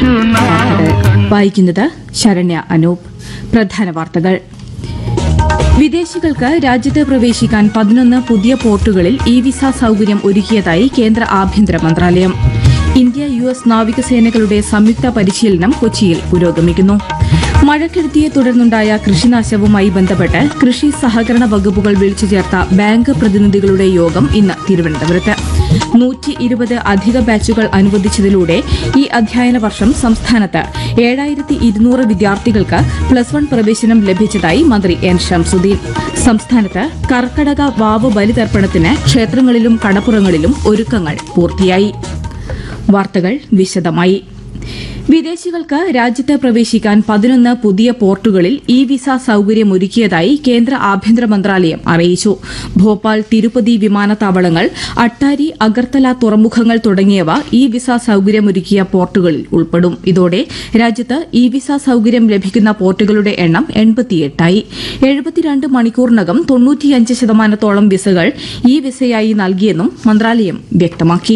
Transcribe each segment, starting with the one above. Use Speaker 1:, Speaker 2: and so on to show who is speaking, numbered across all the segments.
Speaker 1: വായിക്കുന്നത് ശരണ്യ അനൂപ് പ്രധാന വാർത്തകൾ വിദേശികൾക്ക് രാജ്യത്ത് പ്രവേശിക്കാൻ പതിനൊന്ന് പുതിയ പോർട്ടുകളിൽ ഇ വിസ സൌകര്യം ഒരുക്കിയതായി കേന്ദ്ര ആഭ്യന്തര മന്ത്രാലയം ഇന്ത്യ യു എസ് നാവികസേനകളുടെ സംയുക്ത പരിശീലനം കൊച്ചിയിൽ പുരോഗമിക്കുന്നു മഴക്കെടുതിയെ തുടർന്നുണ്ടായ കൃഷിനാശവുമായി ബന്ധപ്പെട്ട് കൃഷി സഹകരണ വകുപ്പുകൾ വിളിച്ചു ചേർത്ത ബാങ്ക് പ്രതിനിധികളുടെ യോഗം ഇന്ന് തിരുവനന്തപുരത്ത് നൂറ്റി ഇരുപത് അധിക ബാച്ചുകൾ അനുവദിച്ചതിലൂടെ ഈ അധ്യയന വർഷം സംസ്ഥാനത്ത് ഏഴായിരത്തി ഇരുന്നൂറ് വിദ്യാർത്ഥികൾക്ക് പ്ലസ് വൺ പ്രവേശനം ലഭിച്ചതായി മന്ത്രി എൻ ഷംസുദ്ദീൻ സംസ്ഥാനത്ത് കർക്കടക വാവ് ബലിതർപ്പണത്തിന് ക്ഷേത്രങ്ങളിലും കടപ്പുറങ്ങളിലും ഒരുക്കങ്ങൾ പൂർത്തിയായി വാർത്തകൾ വിശദമായി വിദേശികൾക്ക് രാജ്യത്ത് പ്രവേശിക്കാൻ പതിനൊന്ന് പുതിയ പോർട്ടുകളിൽ ഇ വിസ സൌകര്യമൊരുക്കിയതായി കേന്ദ്ര ആഭ്യന്തര മന്ത്രാലയം അറിയിച്ചു ഭോപ്പാൽ തിരുപ്പതി വിമാനത്താവളങ്ങൾ അട്ടാരി അഗർത്തല തുറമുഖങ്ങൾ തുടങ്ങിയവ ഇ വിസ സൌകര്യമൊരുക്കിയ പോർട്ടുകളിൽ ഉൾപ്പെടും ഇതോടെ രാജ്യത്ത് ഇ വിസ സൌകര്യം ലഭിക്കുന്ന പോർട്ടുകളുടെ എണ്ണം എൺപത്തിയെട്ടായി എഴുപത്തിരണ്ട് മണിക്കൂറിനകം തൊണ്ണൂറ്റിയഞ്ച് ശതമാനത്തോളം വിസകൾ ഈ വിസയായി നൽകിയെന്നും മന്ത്രാലയം വ്യക്തമാക്കി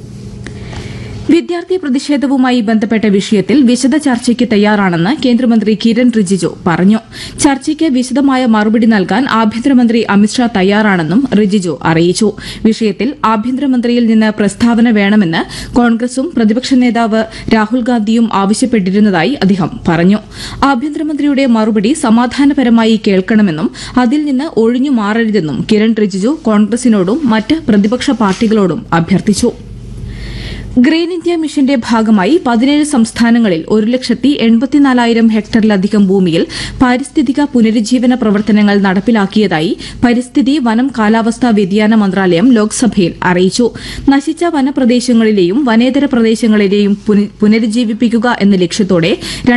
Speaker 1: വിദ്യാർത്ഥി പ്രതിഷേധവുമായി ബന്ധപ്പെട്ട വിഷയത്തിൽ വിശദ ചർച്ചയ്ക്ക് തയ്യാറാണെന്ന് കേന്ദ്രമന്ത്രി കിരൺ റിജിജു പറഞ്ഞു ചർച്ചയ്ക്ക് വിശദമായ മറുപടി നൽകാൻ ആഭ്യന്തരമന്ത്രി അമിത്ഷാ തയ്യാറാണെന്നും റിജിജു അറിയിച്ചു വിഷയത്തിൽ ആഭ്യന്തരമന്ത്രിയിൽ നിന്ന് പ്രസ്താവന വേണമെന്ന് കോൺഗ്രസും പ്രതിപക്ഷ നേതാവ് രാഹുൽ ഗാന്ധിയും ആവശ്യപ്പെട്ടിരുന്നതായി അദ്ദേഹം പറഞ്ഞു ആഭ്യന്തരമന്ത്രിയുടെ മറുപടി സമാധാനപരമായി കേൾക്കണമെന്നും അതിൽ നിന്ന് ഒഴിഞ്ഞു മാറരുതെന്നും കിരൺ റിജിജു കോൺഗ്രസിനോടും മറ്റ് പ്രതിപക്ഷ പാർട്ടികളോടും അഭ്യർത്ഥിച്ചു ഗ്രീൻ ഇന്ത്യ മിഷന്റെ ഭാഗമായി പതിനേഴ് സംസ്ഥാനങ്ങളിൽ ഒരു ലക്ഷത്തി എൺപത്തിനാലായിരം ഹെക്ടറിലധികം ഭൂമിയിൽ പാരിസ്ഥിതിക പുനരുജ്ജീവന പ്രവർത്തനങ്ങൾ നടപ്പിലാക്കിയതായി പരിസ്ഥിതി വനം കാലാവസ്ഥാ വ്യതിയാന മന്ത്രാലയം ലോക്സഭയിൽ അറിയിച്ചു നശിച്ച വനപ്രദേശങ്ങളിലെയും വനേതര പ്രദേശങ്ങളിലെയും പുന- പുനരുജ്ജീവിപ്പിക്കുക എന്ന ലക്ഷ്യത്തോടെ